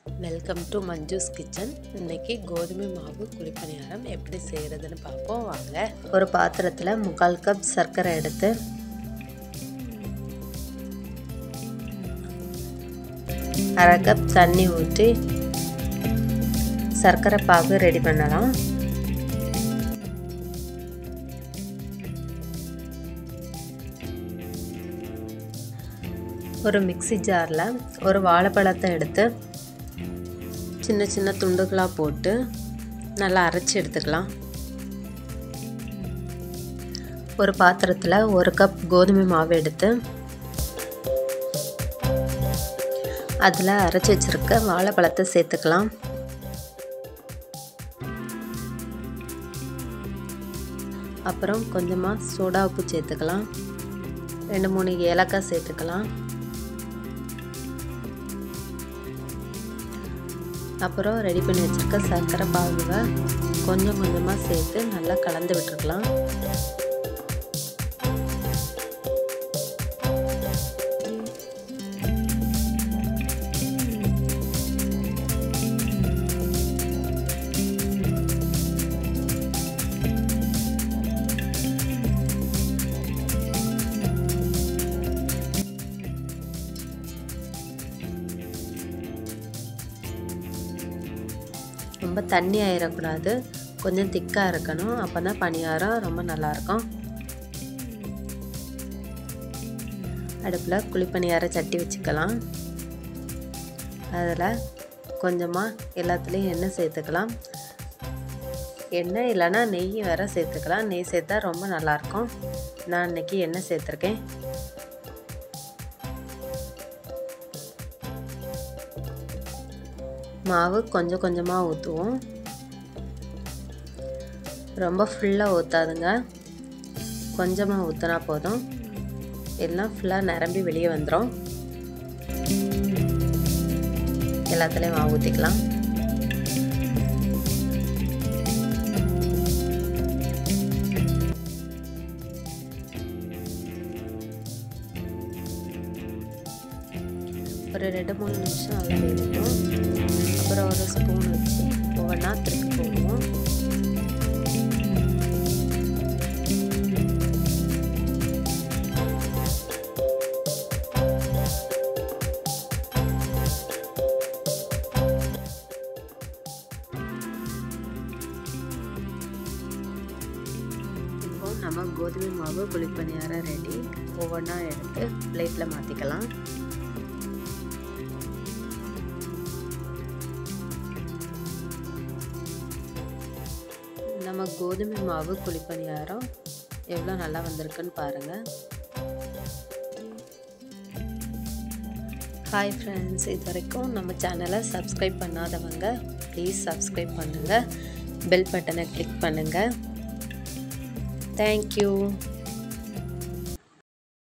welcome to Manju's kitchen இன்னைக்கு கோதுமை மாவு குழிப்பணியாரம் எப்படி செய்கிறதுன்னு பார்ப்போம் வாங்க ஒரு பாத்திரத்தில் முக்கால் கப் சர்க்கரை எடுத்து அரை கப் தண்ணி ஊற்றி சர்க்கரை பாகு ரெடி பண்ணலாம் ஒரு மிக்சி ஜாரில் ஒரு வாழைப்பழத்தை எடுத்து சின்ன சின்ன துண்டுகளாக போட்டு நல்லா அரைச்சி எடுத்துக்கலாம் ஒரு பாத்திரத்தில் ஒரு கப் கோதுமை மாவு எடுத்து அதில் அரைச்சி வச்சுருக்க வாழைப்பழத்தை சேர்த்துக்கலாம் அப்புறம் கொஞ்சமாக சோடா உப்பு சேர்த்துக்கலாம் ரெண்டு மூணு ஏலக்காய் சேர்த்துக்கலாம் அப்புறம் ரெடி பண்ணி வச்சுருக்க சர்க்கரை பாகுவை கொஞ்சம் கொஞ்சமாக சேர்த்து நல்லா கலந்து விட்டுருக்கலாம் ரொம்ப தண்ணி ஆயிடக்கூடாது கொஞ்சம் திக்காக இருக்கணும் அப்போ தான் பணியாரம் ரொம்ப நல்லாயிருக்கும் அடுப்பில் குழிப்பணியார சட்டி வச்சுக்கலாம் அதில் கொஞ்சமாக எல்லாத்துலேயும் எண்ணெய் சேர்த்துக்கலாம் எண்ணெய் இல்லைன்னா நெய் வேறு சேர்த்துக்கலாம் நெய் சேர்த்தா ரொம்ப நல்லாயிருக்கும் நான் இன்றைக்கி எண்ணெய் சேர்த்துருக்கேன் மாவு கொஞ்சம் கொஞ்சமாக ஊற்றுவோம் ரொம்ப ஃபுல்லாக ஊற்றாதுங்க கொஞ்சமாக ஊற்றினா போதும் எல்லாம் ஃபுல்லாக நிரம்பி வெளியே வந்துடும் எல்லாத்துலேயும் மாவு ஊற்றிக்கலாம் ஒரு ரெண்டு மூணு நிமிஷம் நல்லா வேகட்டும் அப்புறம் ஒரு ஸ்பூன் வச்சு ஒவ்வொன்றா திருப்பி போடுவோம் இப்போ நம்ம கோதுமை மாவு குழிப்பணியாரம் ரெடி ஒவ்வொன்றா எடுத்து பிளேட்டில் மாற்றிக்கலாம் நம்ம கோதுமை மாவு குழிப்பணியாரம் எவ்வளோ நல்லா வந்திருக்குன்னு பாருங்கள் ஹாய் ஃப்ரெண்ட்ஸ் இது வரைக்கும் நம்ம சேனலை சப்ஸ்கிரைப் பண்ணாதவங்க ப்ளீஸ் சப்ஸ்கிரைப் பண்ணுங்கள் பெல் பட்டனை கிளிக் பண்ணுங்கள் தேங்க்யூ